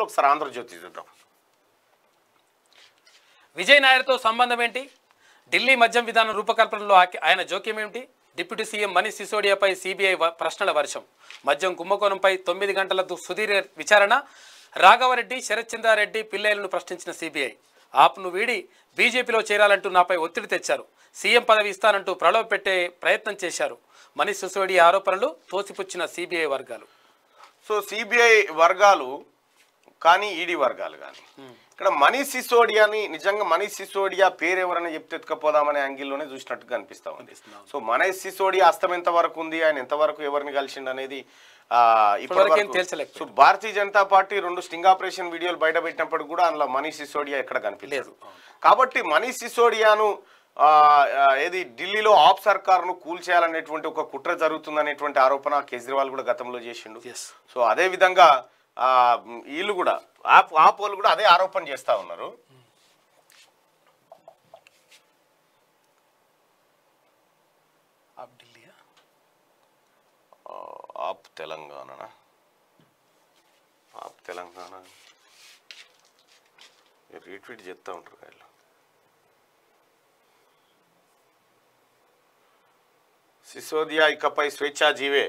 ఒకసారి ఆంధ్రజ్యోతి చూద్దాం విజయ్ నాయర్తో సంబంధం ఏంటి ఢిల్లీ మద్యం విధానం రూపకల్పనలో ఆకి- ఆయన జోక్యం ఏమిటి డిప్యూటీ సీఎం మనీష్ సిసోడియాపై సిబిఐ వ- ప్రశ్నల వర్షం మద్యం కుంభకోణంపై తొమ్మిది గంటల దు- సుదీర్ఘ విచారణ రాఘవరెడ్డి శరత్ చంద్రారెడ్డి పిల్లలను ప్రశ్నించిన సిబిఐ ఆప్ను వీడి బీజేపీలో చేరాలంటూ నాపై ఒత్తిడి తెచ్చారు సీఎం పదవి ఇస్తానంటూ ప్రలోభ పెట్టే ప్రయత్నం చేశారు మనీష్ సిసోడియా ఆరోపణలు తోసిపుచ్చిన సిబిఐ వర్గాలు సో సిబిఐ వర్గాలు కానీ ఈడీ వర్గాలు కానీ ఇక్కడ మనీష్ సిసోడియాని నిజంగా మనీష్ సిసోడియా పేరు ఎవరైనా చెప్తే ఎత్తుకపోదామనే యాంగిల్లోనే చూసినట్టుగా అనిపిస్తా ఉంది సో మనీష్ సిసోడియా అస్తం ఎంత వరకు ఉంది ఆయన ఎంతవరకు ఎవరిని కలిసిండు అనేది ఆ, ఇప్పటివరకు ఏం ఇప్పటివరకు- తేల్చలేకపోయారు. సో భారతీయ జనతా పార్టీ రెండు స్టింగ్ ఆపరేషన్ వీడియోలు బయట పెట్టినప్పుడు కూడా అందులో మనీష్ సిసోడియా ఎక్కడ కనిపించలేదు కాబట్టి మనీష్ సిసోడియాను ఆ, ఆ, ఏది ఢిల్లీలో ఆప్ సర్కార్ను కూల్చేయాలనేటువంటి ఒక కుట్ర జరుగుతుందనేటువంటి ఆరోపణ కేజ్రీవాల్ కూడా గతంలో చేసిండు Yes. సో అదే విధంగా ఆ, వీళ్ళు కూడా ఆప్ ఆప్ వాళ్ళు కూడా అదే ఆరోపణ చేస్తా ఉన్నారు ఢిల్లీ ఆ, AAP Telangana AAP Telangana retweet చేస్తూ ఉంటారు వీళ్ళు సిసోదియా ఇకపై స్వేచ్ఛా జీవే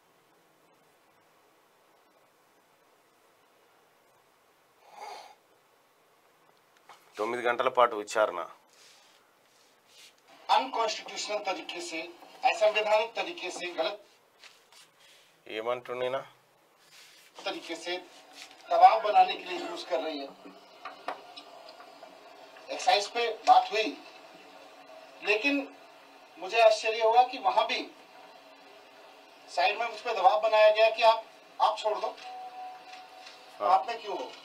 తొమ్మిది గంటల పాటు విచారణ अनकॉन्स्टिट्यूशनल तरीके से असंवैधानिक तरीके से गलत ఏమంటున్నా तरीके से दबाव बनाने के लिए यूज कर रही है एक्साइज पे बात हुई लेकिन मुझे आश्चर्य हुआ कि वहां भी साइड में मुझ पर दबाव बनाया गया कि आप आप छोड़ दो तो आपने क्यों हो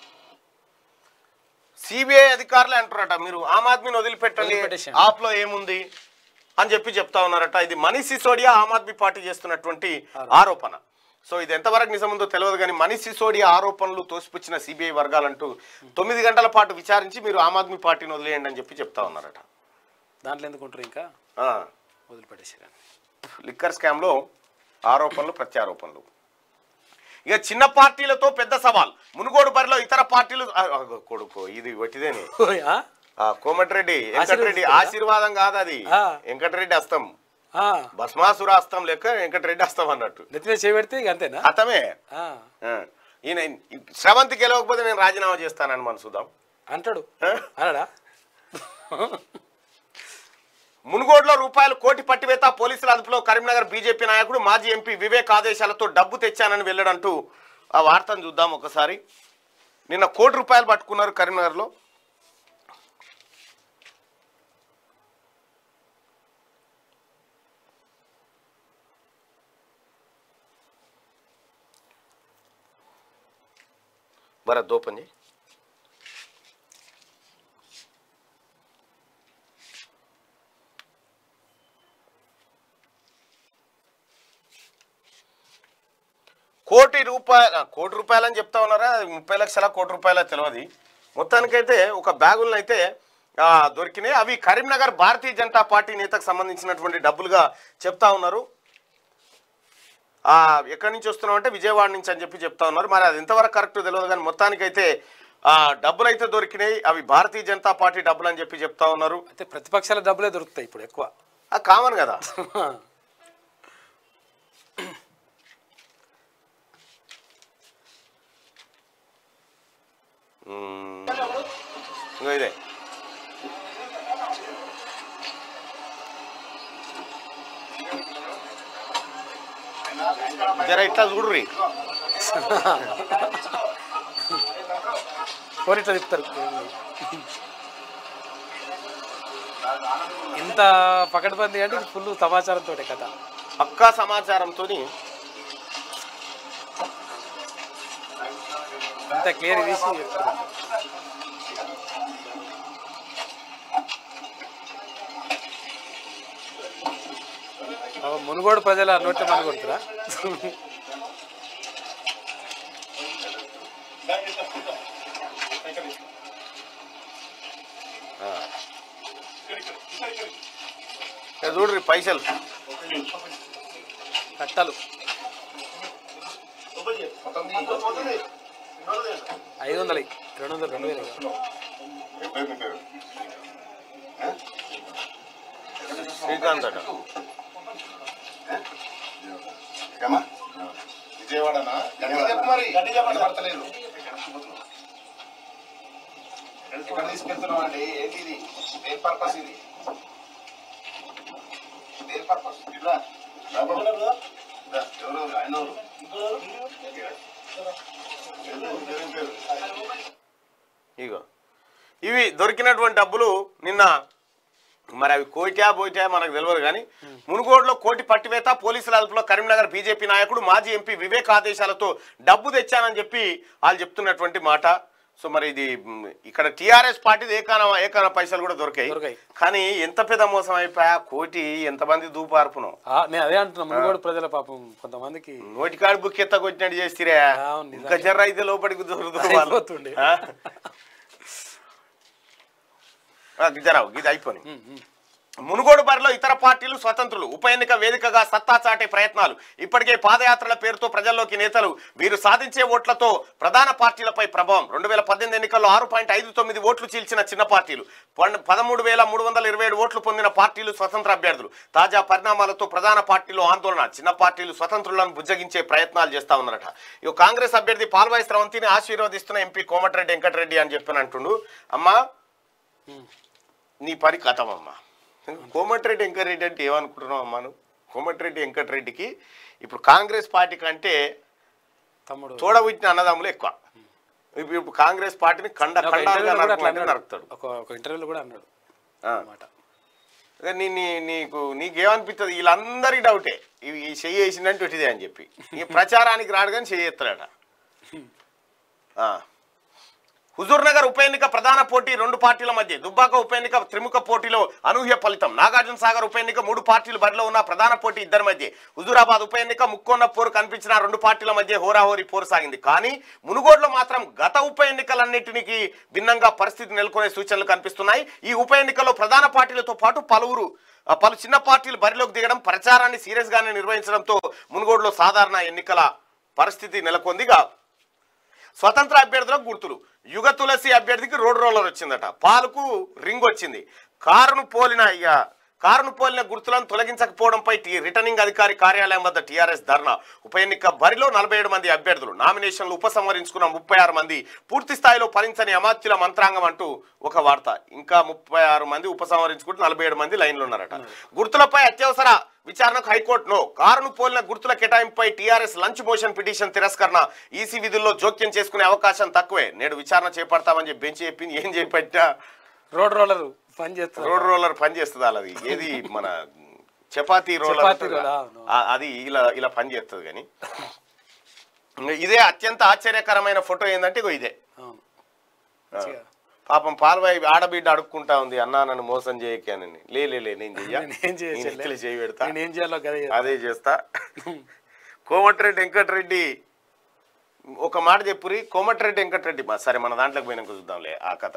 సిబిఐ అధికారులే అంటారట మీరు ఆమ్ ఆద్మీని వదిలిపెట్టండి వదిలిపెట్టేసేయండి. ఆప్ లో ఏముంది అని చెప్పి చెప్తా ఉన్నారట ఇది మనీష్ సిసోడియా ఆమ్ ఆద్మీ పార్టీ చేస్తున్నటువంటి ఆరోపణ సో ఇది ఎంతవరకు నిజముందో తెలియదు కానీ మనీష్ సిసోడియా ఆరోపణలు తోసిపుచ్చిన సిబిఐ వర్గాలంటూ తొమ్మిది గంటల పాటు విచారించి మీరు ఆమ్ ఆద్మీ పార్టీని వదిలేయండి అని చెప్పి చెప్తా ఉన్నారట దాంట్లో ఎందుకుంటారు ఇంకా ఆ, వదిలిపెట్టేసారు లిక్కర్ స్కామ్లో ఆరోపణలు ప్రత్యారోపణలు ఇక చిన్న పార్టీలతో పెద్ద సవాల్ మునుగోడు బరిలో ఇతర పార్టీలు ఆ, ఆ, కొడుకు ఇది వట్టిదేనే ఆ? ఆ కోమటిరెడ్డి వెంకటరెడ్డి ఆశీర్వదిస్తారా? ఆశీర్వాదం కాదు అది ఆ. వెంకటరెడ్డి హస్తం ఆ. భస్మాసుర హస్తం లెక్క వెంకటరెడ్డి హస్తం అన్నట్టు నెత్తి మీద చేయబెడితే ఇక అంతేనా హతమే ఆ. ఆ. ఈయన శ్రవంతి గెలవకపోతే నేను రాజీనామా చేస్తానని మన చూద్దాం అంటాడు ఆ? అనడా మునుగోడులో రూపాయలు కోటి పట్టివేత పోలీసుల అదుపులో కరీంనగర్ బీజేపీ నాయకుడు మాజీ ఎంపీ వివేక్ ఆదేశాలతో డబ్బు తెచ్చానని వెళ్ళడంటూ ఆ వార్తను చూద్దాం ఒకసారి నిన్న కోటి రూపాయలు పట్టుకున్నారు కరీంనగర్లో భరత్ దోపన్ చేయి కోటి రూపాయల కోటి రూపాయలు అని చెప్తా ఉన్నారా అది ముప్పై లక్షల కోటి రూపాయల తెలియదు మొత్తానికైతే ఒక బ్యాగులను అయితే ఆ, దొరికినాయి అవి కరీంనగర్ భారతీయ జనతా పార్టీ నేతకు సంబంధించినటువంటి డబ్బులుగా చెప్తా ఉన్నారు ఆ, ఎక్కడి నుంచి వస్తున్నాం అంటే విజయవాడ నుంచి అని చెప్పి చెప్తా ఉన్నారు మరి అది ఎంతవరకు కరెక్ట్ తెలియదు కానీ మొత్తానికైతే ఆ, డబ్బులు అయితే దొరికినాయి అవి భారతీయ జనతా పార్టీ డబ్బులు అని చెప్పి చెప్తా ఉన్నారు అయితే ప్రతిపక్షాల డబ్బులే దొరుకుతాయి ఇప్పుడు ఎక్కువ ఆ కామన్ కదా మ్మ్. ఇంకో ఇదే జర ఇట్లా చూడుర్రి ఫోన్ ఇట్లా చెప్తారు ఇంత పకడ్బందీ అంటే ఫుల్ సమాచారంతో కథ పక్కా సమాచారంతో ఇంత క్లియర్ తీసి చెప్తున్నారు అవ మునుగోడు ప్రజల నోట్ల మన కొడుతురా చూడుర్రి పైసలు కట్టలు ఐదు వందలు రెండు వందలు రెండు వేలు ఎప్పుడు మీ పేరు శ్రీకాంత్ అట ఏమా విజయవాడనా గట్టి చెప్పు మరి గట్టి చెప్పండి పడతలేదు ఎక్కడ తీసుకెళ్తున్నాం అండి ఏంటి ఇది దేని పర్పస్ ఇది దేని పర్పస్ ఇట్లా రా బాబు. రా. ఎవరు ఆయన ఎవరు? ఎవరు? పేరు పేరు ఇగో ఇవి దొరికినటువంటి డబ్బులు నిన్న మరి అవి కోటా పోయిటా మనకు తెలియదు కానీ మునుగోడులో కోటి పట్టివేత పోలీసుల అదుపులో కరీంనగర్ బీజేపీ నాయకుడు మాజీ ఎంపీ వివేక్ ఆదేశాలతో డబ్బు తెచ్చానని చెప్పి వాళ్ళు చెప్తున్నటువంటి మాట సో మరి ఇది మ్, ఇక్కడ టీఆర్ఎస్ పార్టీది ఏకాన ఏకాన పైసలు కూడా దొరికాయి దొరికాయి. కానీ ఎంత పెద్ద మోసం అయిపోయా కోటి ఎంతమంది దూపార్పును ఆ, నేను అదే అంటున్నా మునుగోడు ప్రజల పాపం కొంతమందికి నోటికాడు బుక్ ఎత్త కొట్టినట్టు చేstiరే అవును, నిజంగా. ఇంకా జర్ర అయితే లోపలికి దొరుకుతుంది వాళ్ళు. అయిపోతుండే. ఆ? ఆ, జరావు ఇది అయిపోయి మునుగోడు బరిలో ఇతర పార్టీలు స్వతంత్రులు ఉప ఎన్నిక వేదికగా సత్తా చాటే ప్రయత్నాలు ఇప్పటికే పాదయాత్రల పేరుతో ప్రజల్లోకి నేతలు వీరు సాధించే ఓట్లతో ప్రధాన పార్టీలపై ప్రభావం రెండు వేల పద్దెనిమిది ఎన్నికల్లో ఆరు పాయింట్ ఐదు తొమ్మిది ఓట్లు చీల్చిన చిన్న పార్టీలు పన్- పదమూడు వేల మూడు వందల ఇరవై ఏడు ఓట్లు పొందిన పార్టీలు స్వతంత్ర అభ్యర్థులు తాజా పరిణామాలతో ప్రధాన పార్టీలు ఆందోళన చిన్న పార్టీలు స్వతంత్రులను బుజ్జగించే ప్రయత్నాలు చేస్తా ఉన్నారట ఇక కాంగ్రెస్ అభ్యర్థి పాల్వాయి స్రవంతిని ఆశీర్వదిస్తున్న ఎంపీ కోమటిరెడ్డి వెంకటరెడ్డి అని చెప్పని అంటుండు అమ్మా నీ పని కథమమ్మా కోమటిరెడ్డి వెంకటరెడ్డి అంటే ఏమనుకుంటున్నావు అమ్మా నువ్వు కోమటిరెడ్డి వెంకటరెడ్డికి ఇప్పుడు కాంగ్రెస్ పార్టీ కంటే తమ్ముడు తోడబుట్టిన అన్నదమ్ములు ఎక్కువ ఇప్పుడు ఇప్పుడు కాంగ్రెస్ పార్టీని కండ ఒక ఖండాలుగా ఇంటర్వ్యూలో కూడా అట్లా నరుకుమంటే అన్నాడు. నరుకుతాడు ఒక ఒక ఇంటర్వ్యూలో కూడా అన్నాడు ఆ. అన్నమాట ఇక నీ నీ నీకు నీకేమనిపిస్తుంది వీళ్ళందరికీ డౌటే ఇవి ఈ చెయ్యి వేసిందంటే ఇదే అని చెప్పి ఈ ప్రచారానికి రాడు కానీ చెయ్యి ఎత్తాడట ఆ. హుజూర్ నగర్ ఉప ఎన్నిక ప్రధాన పోటీ రెండు పార్టీల మధ్య దుబ్బాక ఉప ఎన్నిక త్రిముఖ పోటీలో అనూహ్య ఫలితం నాగార్జున సాగర్ ఉప ఎన్నిక మూడు పార్టీలు బరిలో ఉన్న ప్రధాన పోటీ ఇద్దరి మధ్య హుజూరాబాద్ ఉప ఎన్నిక ముక్కోన్న పోరు కనిపించిన రెండు పార్టీల మధ్య హోరాహోరీ పోరు సాగింది కానీ మునుగోడులో మాత్రం గత ఉప ఎన్నికలన్నింటికి భిన్నంగా పరిస్థితి నెలకొనే సూచనలు కనిపిస్తున్నాయి ఈ ఉప ఎన్నికలో ప్రధాన పార్టీలతో పాటు పలువురు ఆ, పలు చిన్న పార్టీలు బరిలోకి దిగడం ప్రచారాన్ని సీరియస్ గానే నిర్వహించడంతో మునుగోడులో సాధారణ ఎన్నికల పరిస్థితి నెలకొందిగా స్వతంత్ర అభ్యర్థులకు గుర్తులు యుగ తులసి అభ్యర్థికి రోడ్ రోలర్ వచ్చిందట పాలకు రింగ్ వచ్చింది కారును పోలిన ఇక కారును పోలిన గుర్తులను తొలగించకపోవడంపై టీ రిటర్నింగ్ అధికారి కార్యాలయం వద్ద టీఆర్ఎస్ ధర్నా ఉప ఎన్నిక బరిలో నలభై ఏడు మంది అభ్యర్థులు నామినేషన్లు ఉపసంహరించుకున్న ముప్పై ఆరు మంది పూర్తి స్థాయిలో ఫలించని అమాత్యుల మంత్రాంగం అంటూ ఒక వార్త ఇంకా ముప్పై ఆరు మంది ఉపసంహరించుకుంటూ నలభై ఏడు మంది లైన్లో ఉన్నారట గుర్తులపై అత్యవసర విచారణకు హైకోర్టు నో కారును పోలిన గుర్తుల కేటాయింపుపై టీఆర్ఎస్ లంచ్ మోషన్ పిటిషన్ తిరస్కరణ ఈసీ విధుల్లో జోక్యం చేసుకునే అవకాశం తక్కువే నేడు విచారణ చేపడతామని చెప్పి బెంచ్ చెప్పింది ఏం చేపట్టా రోడ్ రోలర్ పని చేస్తారు రోడ్ రోలర్ పని చేస్తుంది అది ఏది మన చపాతీ రోలర్ చపాతీ ఉంటుంది రోలర్, కదా. అవును. ఆ- అది ఇలా ఇలా పని చేస్తుంది కానీ ఇదే అత్యంత ఆశ్చర్యకరమైన ఫోటో ఏంటంటే ఇగో ఇదే అవును ఆ. మంచిగా. పాపం పాల్వాయి ఆడబిడ్డ అడుక్కుంటా ఉంది అన్నా నన్ను మోసం చేయకి అని లే లే, లే నేను చెయ్య నేనేం చేయొచ్చు నేను ఎత్తులు చేయి పెడతా నేను ఏం చేయాలో కదా అదే చేస్తా కోమటిరెడ్డి వెంకటరెడ్డి ఒక మాట చెప్పురి కోమటిరెడ్డి వెంకటరెడ్డి మా సరే మన దాంట్లోకి పోయినాక చూద్దాంలే ఆ కథ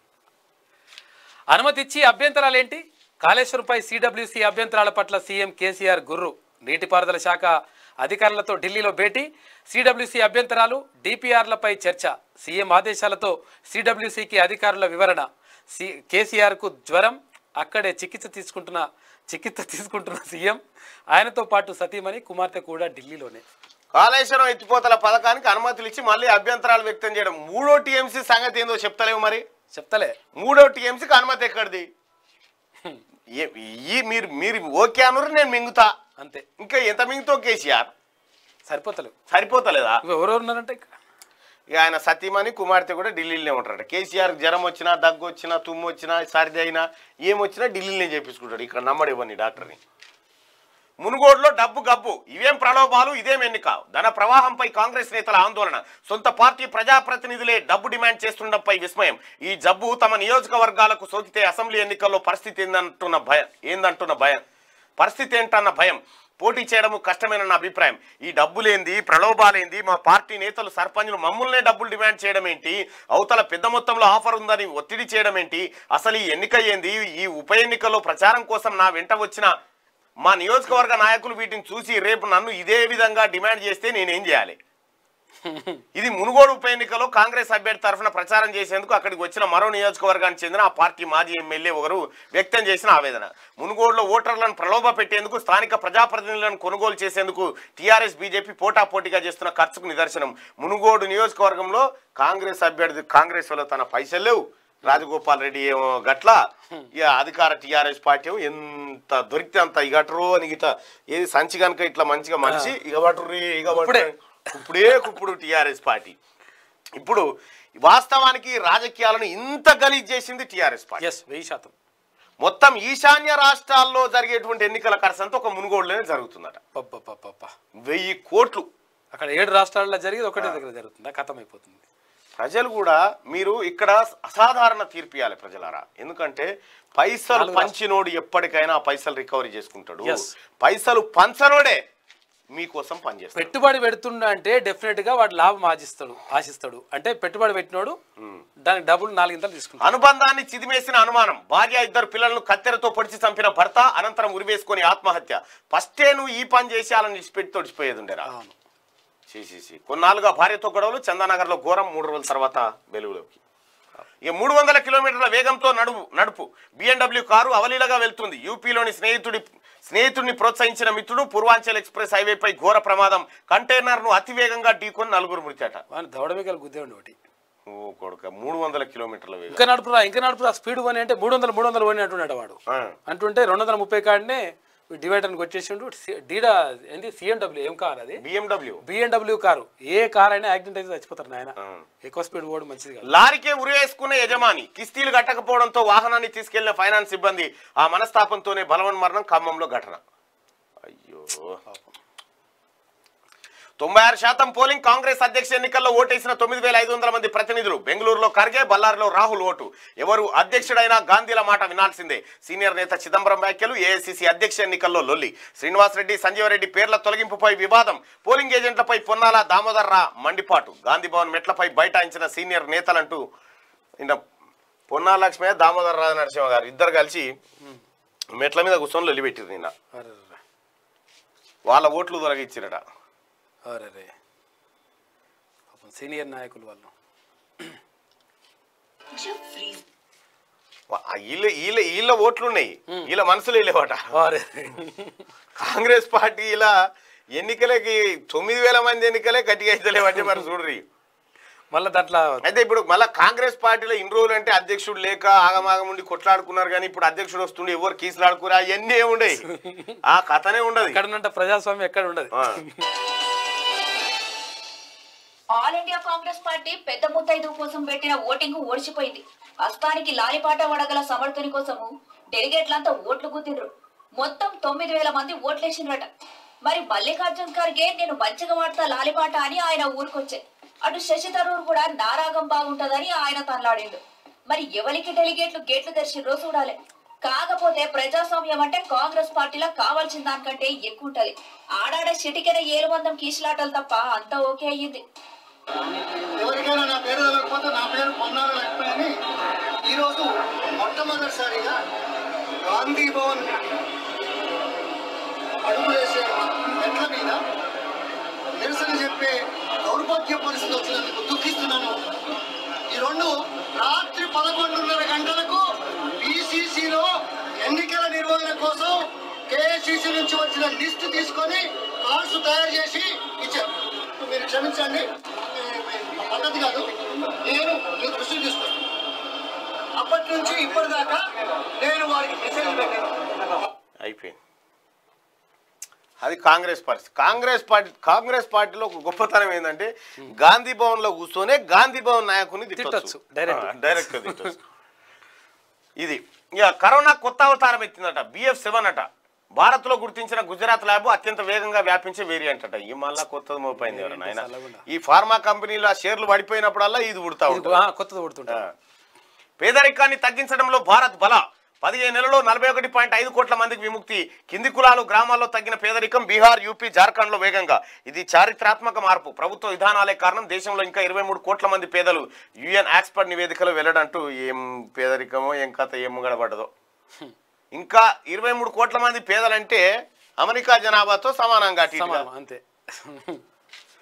అనుమతి ఇచ్చి అభ్యంతరాలేంటి కాళేశ్వరంపై సిడబ్ల్యూసి అభ్యంతరాల పట్ల సీఎం కేసీఆర్ గుర్రు నీటిపారుదల శాఖ అధికారులతో ఢిల్లీలో భేటీ సిడబ్ల్యూసి అభ్యంతరాలు డిపిఆర్లపై చర్చ సీఎం ఆదేశాలతో సిడబ్ల్యూసికి అధికారుల వివరణ సి కేసీఆర్కు జ్వరం అక్కడే చికిత్స తీసుకుంటున్న చికిత్స తీసుకుంటున్న సీఎం ఆయనతో పాటు సతీమణి కుమార్తె కూడా ఢిల్లీలోనే కాళేశ్వరం ఎత్తిపోతల పథకానికి అనుమతులు ఇచ్చి మళ్ళీ అభ్యంతరాలు వ్యక్తం చేయడం మూడో టీఎంసీ సంగతి ఏందో చెప్తలేవు మరి చెప్తలే మూడో టీఎంసీకి అనుమతి ఎక్కడిది ఏ- ఈ మీరు మీరు ఓకే అనురు నేను మింగుతా అంతే ఇంకా ఎంత మింగుతావు కేసీఆర్ సరిపోతలేవు సరిపోతలేదా ఇవి ఎవరెవరు ఉన్నారంటే ఇక్కడ ఇక ఆయన సతీమణి కుమార్తె కూడా ఢిల్లీలోనే ఉంటారట కేసీఆర్ జ్వరం వచ్చినా దగ్గు వచ్చినా తుమ్ము వచ్చినా సర్ది అయినా ఏమొచ్చినా ఢిల్లీలోనే చేపించుకుంటాడు ఇక్కడ నమ్మడు ఇవ్వని డాక్టర్ని మునుగోడులో డబ్బు గబ్బు ఇవేం ప్రలోభాలు ఇదేం ఎన్నిక ధన ప్రవాహంపై కాంగ్రెస్ నేతల ఆందోళన సొంత పార్టీ ప్రజాప్రతినిధులే డబ్బు డిమాండ్ చేస్తుండడంపై విస్మయం ఈ జబ్బు తమ నియోజకవర్గాలకు సోకితే అసెంబ్లీ ఎన్నికల్లో పరిస్థితి ఏందంటున్న భయం ఏందంటున్న భయం పరిస్థితి ఏంటన్న భయం పోటీ చేయడము కష్టమేనన్న అభిప్రాయం ఈ డబ్బులేంది ప్రలోభాలేంది మా పార్టీ నేతలు సర్పంచులు మమ్మల్నే డబ్బులు డిమాండ్ చేయడం ఏంటి అవతల పెద్ద మొత్తంలో ఆఫర్ ఉందని ఒత్తిడి చేయడం ఏంటి అసలు ఈ ఎన్నిక ఏంది ఈ ఉప ఎన్నికల్లో ప్రచారం కోసం నా వెంట వచ్చిన మా నియోజకవర్గ నాయకులు వీటిని చూసి రేపు నన్ను ఇదే విధంగా డిమాండ్ చేస్తే నేనేం చేయాలి ఇది మునుగోడు ఉప ఎన్నికలో కాంగ్రెస్ అభ్యర్థి తరఫున ప్రచారం చేసేందుకు అక్కడికి వచ్చిన మరో నియోజకవర్గానికి చెందిన ఆ పార్టీ మాజీ ఎమ్మెల్యే ఒకరు వ్యక్తం చేసిన ఆవేదన మునుగోడులో ఓటర్లను ప్రలోభ పెట్టేందుకు స్థానిక ప్రజాప్రతినిధులను కొనుగోలు చేసేందుకు టీఆర్ఎస్ బీజేపీ పోటాపోటీగా చేస్తున్న ఖర్చుకు నిదర్శనం మునుగోడు నియోజకవర్గంలో కాంగ్రెస్ అభ్యర్థి కాంగ్రెస్ వల్ల తన పైసలు లేవు రాజగోపాల్ రెడ్డి ఏమో గట్ల ఇక అధికార టీఆర్ఎస్ పార్టీ ఏమో ఎంత దొరికితే అంత ఇగటరు అని గిట ఏది సంచి కనుక ఇట్లా మంచిగా మంచి ఇక పట్టుర్రి ఇక ఇప్పుడే. పట్టుర్రి. ఇప్పుడే కుప్పుడు టిఆర్ఎస్ పార్టీ ఇప్పుడు వాస్తవానికి రాజకీయాలను ఇంత గలీజ్ చేసింది టిఆర్ఎస్ పార్టీ ఎస్ వెయ్యి శాతం మొత్తం ఈశాన్య రాష్ట్రాల్లో జరిగేటువంటి ఎన్నికల ఖర్చు అంతా ఒక మునుగోడులోనే జరుగుతుందట పప్ప వెయ్యి కోట్లు అక్కడ ఏడు రాష్ట్రాల్లో జరిగేది ఒకటే దగ్గర జరుగుతుంది కథం అయిపోతుంది ప్రజలు కూడా మీరు ఇక్కడ అసాధారణ తీర్పు ఇవ్వాలి ప్రజలారా ఎందుకంటే పైసలు నాలుగు పంచినోడు ఎప్పటికైనా ఆ పైసలు రికవరీ చేసుకుంటాడు Yes. పైసలు పంచనోడే మీకోసం పనిచేస్తాడు పెట్టుబడి పెడుతుండ అంటే డెఫినెట్ గా వాడు లాభం ఆశిస్తాడు ఆశిస్తాడు అంటే పెట్టుబడి పెట్టినోడు దానికి డబ్బులు నాలుగింతలు తీసుకుంటాడు అనుబంధాన్ని చిదిమేసిన అనుమానం భార్య ఇద్దరు పిల్లలను కత్తెరతో పొడిచి చంపిన భర్త అనంతరం ఉరివేసుకొని ఆత్మహత్య ఫస్టే నువ్వు ఈ పని చేసి వాళ్ళని విడిచిపెట్టి తొడిచిపోయేది ఉండేరా అవును చేసేసి కొన్నాళ్ళుగా భార్యతో గొడవలు చందానగర్లో ఘోరం మూడు రోజుల తర్వాత వెలుగులోకి ఇక మూడు వందల కిలోమీటర్ల వేగంతో నడుపు నడుపు బిఎండబ్ల్యూ కారు అవలీలగా వెళ్తుంది యూపీలోని స్నేహితుడి స్నేహితుడిని ప్రోత్సహించిన మిత్రుడు పూర్వాంచల్ ఎక్స్ప్రెస్ హైవేపై ఘోర ప్రమాదం కంటైనర్ను అతివేగంగా ఢీకొని నలుగురు మృతట వాడిని దవడమేకలు గుద్దే ఉండి ఒకటి ఓ కొడుక మూడు వందల కిలోమీటర్ల వేగం ఇంకా నడుపురా ఇంకా నడుపురా స్పీడ్ పోనీ అంటే మూడు వందలు మూడు వందలు పోనీ అంటున్నాడు వాడు ఆ. అంటుంటే రెండు వందల ముప్పై కాడనే డివైడర్ని కొట్టేసిండు సి- డీడా ఏంటి సిఎండబ్ల్యూ ఏం కార్ అది బిఎండబ్ల్యూ బిఎండబ్ల్యూ కారు ఏ కార్ అయినా యాక్సిడెంట్ అయితే చచ్చిపోతారు నాయన ఎక్కువ స్పీడ్ పోవడం మంచిది కాదు లారీకే ఉరివేసుకున్న యజమాని కిస్తీలు కట్టకపోవడంతో వాహనాన్ని తీసుకెళ్లిన ఫైనాన్స్ సిబ్బంది ఆ మనస్తాపంతోనే బలవన్మరణం ఖమ్మంలో ఘటన అయ్యో తొంభై ఆరు శాతం పోలింగ్ కాంగ్రెస్ అధ్యక్ష ఎన్నికల్లో ఓటేసిన తొమ్మిది వేల ఐదు వందల మంది ప్రతినిధులు బెంగళూరులో ఖర్గే బళ్ళారిలో రాహుల్ ఓటు ఎవరు అధ్యక్షుడైనా గాంధీల మాట వినాల్సిందే సీనియర్ నేత చిదంబరం వ్యాఖ్యలు ఏఐసిసి అధ్యక్ష ఎన్నికల్లో లొల్లి శ్రీనివాసరెడ్డి సంజీవరెడ్డి పేర్ల తొలగింపుపై వివాదం పోలింగ్ ఏజెంట్లపై పొన్నాల దామోదర్ రా మండిపాటు గాంధీ భవన్ మెట్లపై బైఠాయించిన సీనియర్ నేతలంటూ నిన్న పొన్నా లక్ష్మయ్య దామోదర్ రాజ నరసింహ గారు ఇద్దరు కలిసి మెట్ల మీద కూర్చొని లొల్లి పెట్టిరు నిన్న అరే వాళ్ళ ఓట్లు తొలగించిరట అరే పాపం సీనియర్ నాయకులు వాళ్ళు जब फ्रीज వా- ఆ వీళ్ళ వీళ్ళ వీళ్ళ ఓట్లు ఉన్నాయి వీళ్ళ మనసులు వెళ్ళేవాట అరే కాంగ్రెస్ పార్టీ ఇలా ఎన్నికలకి తొమ్మిది వేల మంది ఎన్నికలే గట్టిగా అయితే మరి చూడ్రి మళ్ళీ దాంట్లో అయితే ఇప్పుడు మళ్ళీ కాంగ్రెస్ పార్టీలో ఇన్ని రోజులు అంటే అధ్యక్షుడు లేక ఆగమాగం ఉండి కొట్లాడుకున్నారు కానీ ఇప్పుడు అధ్యక్షుడు వస్తుండే ఎవరు కీసులాడుకురా అవన్నీ ఏముండయి ఆ కథనే ఉండదు ఎక్కడ ఉన్నంత ప్రజాస్వామ్యం ఎక్కడ ఉండదు ఆ. ఆల్ ఇండియా కాంగ్రెస్ పార్టీ పెద్ద ముత్తైదు కోసం పెట్టిన ఓటింగ్ ఓడిచిపోయింది హస్తానికి లాలిపాట వడగల సమర్థుని కోసము డెలిగేట్లంతా ఓట్లు గుద్దిండ్రు మొత్తం తొమ్మిది వేల మంది ఓట్లేసిండ్రట మరి మల్లికార్జున్ ఖర్గే నేను మంచిగా వాడతా లాలిపాట అని ఆయన ఊరికొచ్చే అటు శశి థరూర్ కూడా నారాగం బాగుంటదని ఆయన తనలాడిండు మరి ఎవరికి డెలిగేట్లు గేట్లు తెరిచిండ్రో చూడాలి కాకపోతే ప్రజాస్వామ్యం అంటే కాంగ్రెస్ పార్టీలో కావాల్సిన దానికంటే ఎక్కువ ఉంటది ఆడాడ చిటికెన ఏలుమందం కీసులాటలు తప్ప అంతా ఓకే అయ్యింది ఎవరికైనా నా పేరు తెలియకపోతే నా పేరు పొన్నాల లక్ష్మి అని ఈరోజు మొట్టమొదటిసారిగా గాంధీ భవన్ అడుగు వేసే మెట్ల మీద నిరసన చెప్పే దౌర్భాగ్య పరిస్థితి వచ్చినందుకు దుఃఖిస్తున్నాను ఈ రెండు రాత్రి పదకొండున్నర గంటలకు పిసిసిలో ఎన్నికల నిర్వహణ కోసం కేఏసిసి నుంచి వచ్చిన లిస్టు తీసుకొని కార్డ్స్ తయారు చేసి ఇచ్చారు మీరు క్షమించండి ఏ, పద్ధతి కాదు నేను మీ దృష్టికి తీసుకొస్తాను అప్పటి నుంచి ఇప్పటిదాకా నేను వారికి మెసేజ్ పెట్టాను అయిపోయింది అది కాంగ్రెస్ పార్టీ కాంగ్రెస్ పార్టీ కాంగ్రెస్ పార్టీలో ఒక గొప్పతనం ఏంటంటే గాంధీ భవన్ లో కూర్చొనే గాంధీ భవన్ నాయకుని తిట్టొచ్చు, direct. డైరెక్ట్ తిట్టొచ్చు ఇది ఇక కరోనా కొత్త అవతారం ఎత్తిందట బిఎఫ్ సెవెన్ అట భారత్ లో గుర్తించిన గుజరాత్ ల్యాబ్ అత్యంత వేగంగా వ్యాపించే వేరియంట్ అట ఈ మళ్ళా కొత్తది మోపైంది ఎవరన్నా ఆయన చల్లగుండా. ఈ ఫార్మా కంపెనీల షేర్లు పడిపోయినప్పుడల్లా ఇది ఉడతా ఇది, ఉంటుంది ఆ, కొత్తది కొడుతుంటా ఆ. పేదరికాన్ని తగ్గించడంలో భారత్ బల పదిహేను నెలలో నలభై ఒకటి పాయింట్ ఐదు కోట్ల మందికి విముక్తి కింది కులాలు గ్రామాల్లో తగ్గిన పేదరికం బీహార్ యూపీ జార్ఖండ్లో వేగంగా ఇది చారిత్రాత్మక మార్పు ప్రభుత్వ విధానాలే కారణం దేశంలో ఇంకా ఇరవై మూడు కోట్ల మంది పేదలు యుఎన్ ఎక్స్పర్ట్ నివేదికలో వెళ్ళడంటూ ఏం పేదరికమో ఏం కథ ఏం ముగడబడ్డదో ఇంకా ఇరవై మూడు కోట్ల మంది పేదలంటే అమెరికా జనాభాతో సమానంగా అటు ఇటుగా. సమానం అంతే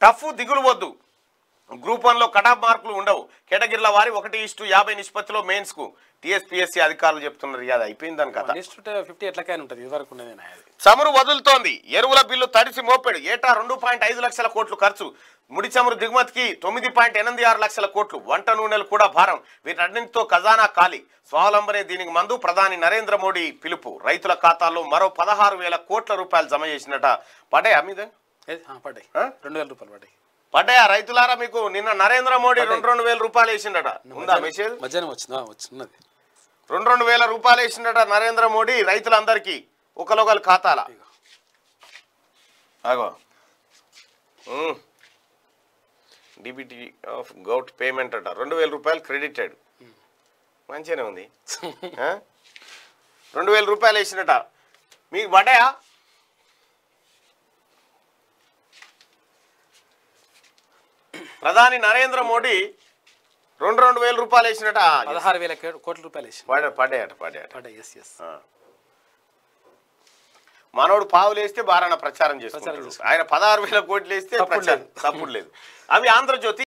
టఫ్ దిగులు వద్దు గ్రూప్ వన్లో కటాఫ్ మార్కులు ఉండవు కేటగిరీల వారి ఒకటి ఇష్టు యాభై నిష్పత్తిలో మెయిన్స్కు టీఎస్పీఎస్సీ అధికారులు చెప్తున్నారు ఇక అది అయిపోయిందని కథ లిస్ట్ ఫిఫ్టీ ఎట్లకైనా ఉంటుంది ఇదివరకు ఉన్నది నా అది చమురు వదులుతోంది ఎరువుల బిల్లు తడిసి మోపెడు ఏటా రెండు పాయింట్ ఐదు లక్షల కోట్లు ఖర్చు ముడి చమురు దిగుమతికి తొమ్మిది పాయింట్ ఎనిమిది ఆరు లక్షల కోట్లు వంట నూనెలు కూడా భారం వీటన్నింటితో ఖజానా ఖాళీ స్వావలంబనే దీనికి మందు ప్రధాని నరేంద్ర మోడీ పిలుపు రైతుల ఖాతాల్లో మరో పదహారు వేల కోట్ల రూపాయలు జమ చేసినట పడ్డాయా మీద ఏది? ఆ, పడ్డాయి ఆ? రెండు వేల రూపాయలు పడ్డాయి పడ్డాయా రైతులారా మీకు నిన్న నరేంద్ర మోడీ రెండు రెండు వేల రూపాయలు వేసిండట ఉందా మెసేజ్ మధ్యాహ్నం వచ్చిందా వచ్చిన్నది రెండు రెండు వేల రూపాయలు వేసిండట నరేంద్ర మోడీ రైతులందరికీ ఒకరొకరు ఖాతాల అగో డిబిటీ ఆఫ్ గౌట్ పేమెంట్ అట రెండు వేల రూపాయలు క్రెడిటెడ్ మంచిగానే ఉంది ఆ? రెండు వేల రూపాయలు వేసినట మీకు పడ్డాయా ప్రధాని నరేంద్ర మోడీ రెండు రెండు వేల రూపాయలు వేసినట పదహారు వేల కే- కోట్ల రూపాయలు వేసి పడే పడ్డాయట పడ్డాయట పడ్డాయి ఎస్ ఎస్ ఆ. మనోడు పావులు వేస్తే బారాన ప్రచారం చేసుకుంటాడు చేసుకుంటాడు. ఆయన పదహారు వేల కోట్లు వేస్తే తప్పుడు ప్రచారం తప్పుడు లేదు అవి ఆంధ్రజ్యోతి